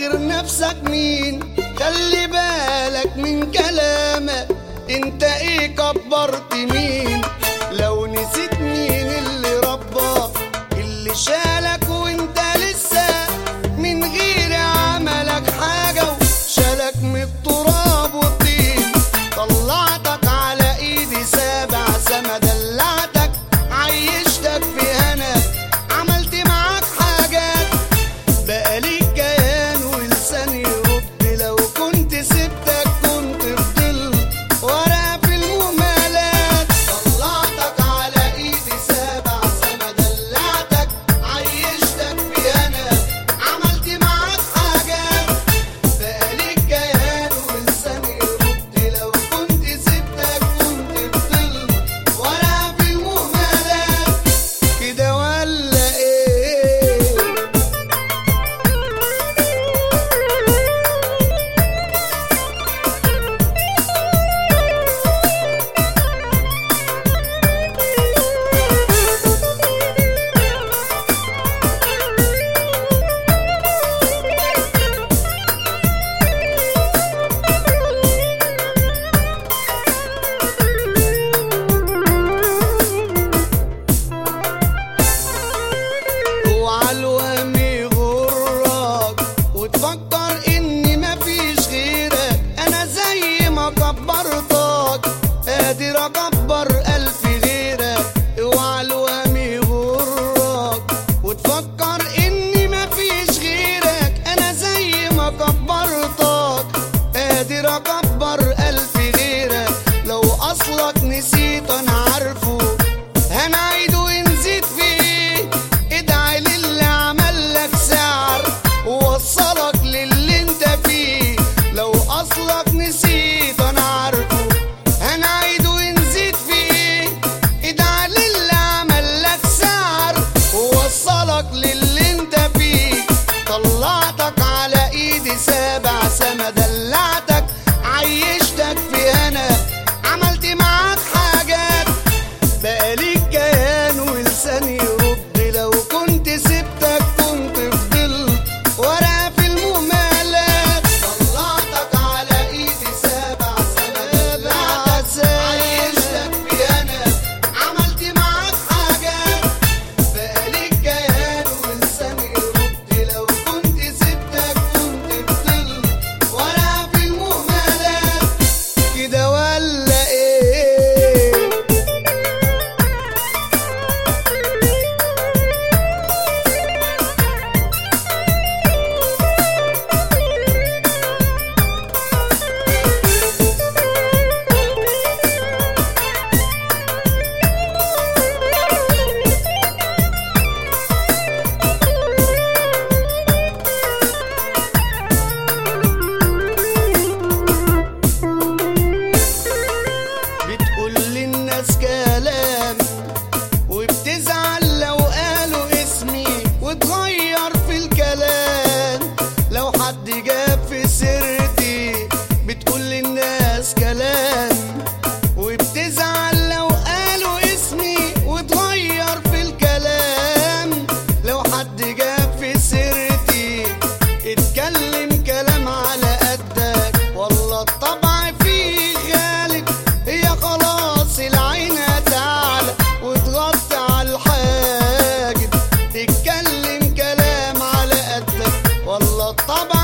فاكر نفسك مين خلي بالك من كلامك انت ايه كبرت مين لو نسيت مين اللي رباك اللي شالك وانت لسه من غير عملك حاجة وشالك من التراب والطين طلعتك على ايدي سابع سما دلعتك عيشتك في هنا عملت معاك حاجات بقى ليك كيان ولسان يرد لو كنت سبتك كنت فضلت ورا في المهملات طلعتك على ايدي سابع سما دلعتك عيشتك في هنا عملت معاك حاجات بقى ليك كيان ولسان يرد لو كنت سبتك كنت فضلت ورا في المهملات كده ولا ايه اوعى الوهم يغرك وتفكر اني مفيش غيرك انا زي ما كبرتك قادر اكبر الف غيرك اوعى الوهم يغرك وتفكر اني مفيش غيرك انا زي ما كبرتك قادر اكبر الف غيرك لو اصلك نسيت انا عارفه هنعيد ونزيد فيه ادعي للي عمل لك سعر ووصلك للي انت فيه لو اصلك نسيت انا عارفه هنعيد ونزيد فيه ادعي للي عمل لك سعر ووصلك للي انت فيه طلعتك على ايدي سابع سما دلعتك عيشتك في هنا عملت معاك حاجات بقى ليك كيان ولسان يرد لو كنت سبتك كنت فضلت ورا في المهملات طلعتك على ايدي سابع سنوات عيشتك في انا عملت معاك حاجات بقى ليك كيان ولسان يرد لو كنت سبتك كنت فضلت ورا في المهملات كده ولا ايه بتقول للناس كلام وبتزعل لو قالوا اسمي وتغير في الكلام لو حد جاب في سيرتي بتقول للناس كلام وبتزعل لو قالوا اسمي وتغير في الكلام لو حد جاب في سيرتي اتكلم كلام على قدك والله الطبع فيه غالب هي خلاص العين هتعلى وتغطي على الحاجب تتكلم كلام على قدك والله الطبع